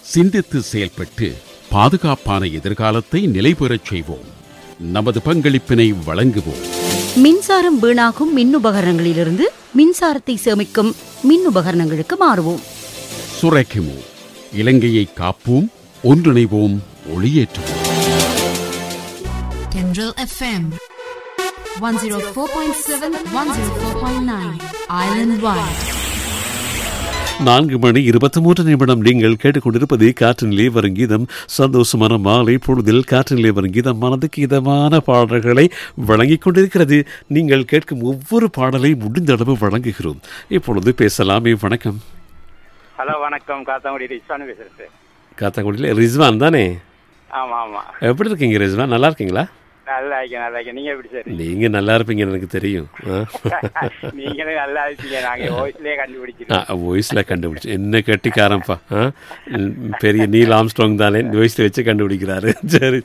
சிந்தித்து செயல்பட்டு பாதுகாப்பான எதிர்காலத்தை நிலைபெறச் செய்வோம் நமது பங்களிப்பினை வழங்குவோம் மின்சாரம் வீணாகும் மின் உபகரணங்களிலிருந்து மின்சாரத்தை சேமிக்கும் மின் உபகரணங்களுக்கு மாறுவோம் சுரக்கிமோ இலங்கையை காப்போம் ஒன்றிணைவோம் ஒளியேற்றுவோம் Tendril FM 104.7 104.9 Island Wide நான்கு மணி இருபத்தி மூன்று நிமிடம் நீங்கள் கேட்டுக்கொண்டிருப்பது காற்றினிலே வருங்கீதம் சந்தோஷமான மாலை பொழுதில் காற்றினிலே வருங்கீதம் மனதுக்கு இதமான பாடல்களை வழங்கிக் கொண்டிருக்கிறது நீங்கள் கேட்கும் ஒவ்வொரு பாடலை முடிந்த அளவு வழங்குகிறோம் இப்பொழுது பேசலாமே வணக்கம் ஹலோ வணக்கம் காத்தாங்குடி ரிஸ்வான் பேசுறேன் சார் காத்தாங்குடியில் ரிஸ்வான் தானே ஆமா ஆமா எப்படி இருக்கீங்க ரிஸ்வான் நல்லா இருக்கீங்களா நல்லா இருக்கேன் நல்லா இருக்கேன் நீங்க எப்படி சார் நீங்க நல்லா இருப்பீங்கன்னு எனக்கு தெரியும் நீங்களும் நல்லா இருப்பீங்க நாங்க வாய்ஸ்லயே கண்டுபிடிச்சிருக்கோம் வாய்ஸில் கண்டுபிடிச்சு என்ன கட்டிக்காரன்ப்பா ஆ? ம், பெரிய நீல் ஆம்ஸ்ட்ராங் தானே வாய்ஸில் வச்சு கண்டுபிடிக்கிறாரு சரி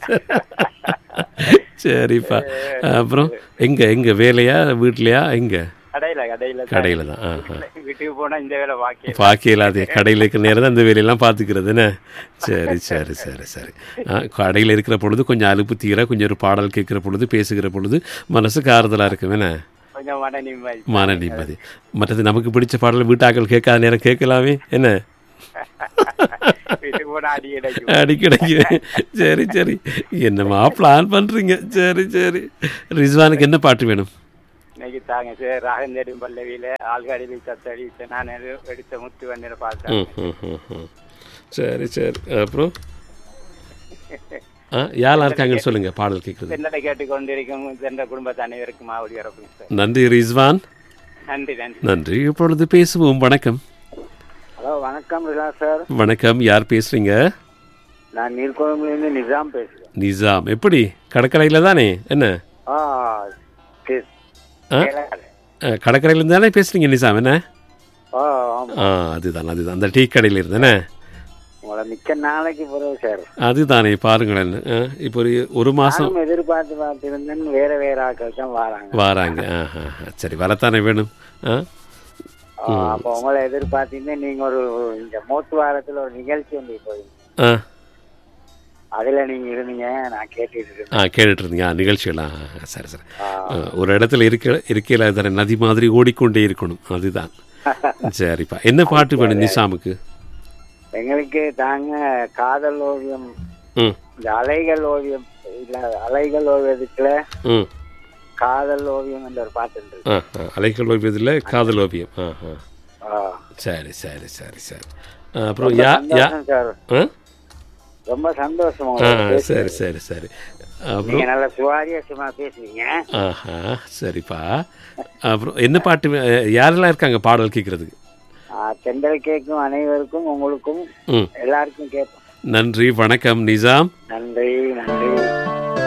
சரிப்பா அப்புறம் எங்க எங்க வேலையா வீட்லையா எங்க கடையில கடையில தான். கடையில தான் ஆ ஆ வீட்டுக்கு போனா இந்த வேலை பாக்கி பாக்கி இல்லாத கடையில் இருக்கிற நேரம் தான் இந்த வேலையெல்லாம் பார்த்துக்கிறது என்ன சரி சரி சரி சரி ஆ கடையில் இருக்கிற பொழுது கொஞ்சம் அலுப்பு தீர கொஞ்சம் ஒரு பாடல் கேட்குற பொழுது பேசுகிற பொழுது மனசுக்கு ஆறுதலாக இருக்கும் என்ன கொஞ்சம் மன நிம்மதி மன நிம்மதி மற்றது நமக்கு பிடிச்ச பாடல் வீட்டாக்கள் கேட்காத நேரம் கேட்கலாமே என்ன வீட்டுக்கு போனா அடி கிடைக்கும் அடிக்கடிக்கு சரி சரி என்னம்மா பிளான் பண்ணுறீங்க சரி சரி ரிஸ்வானுக்கு என்ன பாட்டு வேணும் இன்னைக்கு தாங்க சார் ராகந்தேடும் பல்லவியில ஆள்காடியில் சத்தடி நான் எடுத்த முத்து வண்டியில பார்த்தேன் ம், ம், ம், ம். சரி சரி அப்புறம் ஆ யாரெல்லாம் இருக்காங்கன்னு சொல்லுங்க பாடல் கேட்குறது சென்னடை கேட்டுக்கொண்டிருக்கும் சென்ற குடும்பத்தை அனைவருக்கும் மாவடி வரப்புங்க சார் நன்றி ரிஸ்வான் நன்றி நன்றி நன்றி இப்பொழுது பேசுவோம் வணக்கம் ஹலோ வணக்கம் ரிலா சார் வணக்கம் யார் பேசுறீங்க நான் நீர்கோளம்புலேருந்து நிஜாம் பேசுகிறேன் நிசாம் எப்படி கடற்கரையில் தானே என்ன ஆ சரி ஆ ஆ, கடற்கரையிலேருந்து தானே பேசுறீங்க நிசாம் என்ன ஆ ஆமாம் ஆ அதுதான் அதுதான் அந்த டீ கடையில் இருந்தேனே உங்களை மிக்க நாளைக்கு பிறகு சார் அதுதானே பாருங்களேன் ஆ, இப்போ ஒரு ஒரு மாதம் நானும் எதிர்பார்த்து பார்த்துருந்தேன் வேற வேற ஆட்கள் தான் வராங்க வராங்க ஆ ஆ ஆ. சரி வரத்தானே வேணும் ஆ ஆ, அப்போ உங்களை எதிர்பார்த்திருந்தேன் நீங்க ஒரு ஒரு இந்த மூத்து வாரத்துல ஒரு நிகழ்ச்சி ஒன்று போய் ஆ அதுல நீங்க இருந்தீங்க நான் கேட்டுட்டு இருக்கேன் ஆ கேட்டுட்டு இருந்தீங்க ஆ, நிகழ்ச்சியெல்லாம் ஆ, சரி சரி ஆ. ஆ, ஒரு இடத்துல இருக்க இருக்கையில் தானே நதி மாதிரி ஓடிக்கொண்டே இருக்கணும் அதுதான் சரிப்பா என்ன பாட்டு வேணும் நிசாமுக்கு எங்களுக்கு தாங்க காதல் ஓவியம் ம் இந்த அலைகள் ஓவியம் இல்ல அலைகள் ஓவியத்துக்குள்ள ம் காதல் ஓவியம் என்ற ஒரு பாட்டு இருக்கு ஆ ஆ அலைகள் ஓவியத்தில் காதல் ஓவியம் ஆ ஆ ஆ. சரி சரி சரி சரி ஆ, அப்புறம் யா யா சந்தோஷம் சார் ஆ ரொம்ப சந்தோஷம் ஆ உங்களை பேசி. சரி சரி சரி அப்புறம் நீங்க நல்ல சுவாரஸ்யமா பேசுவீங்க ஆஹா சரிப்பா அப்புறம் என்ன பாட்டு வே- யாரெல்லாம் இருக்காங்க பாடல் கேட்குறதுக்கு ஆ, தென்றல் கேட்கும் அனைவருக்கும் உங்களுக்கும் ம் எல்லாருக்கும் கேட்போம் நன்றி வணக்கம் நிசாம் நன்றி நன்றி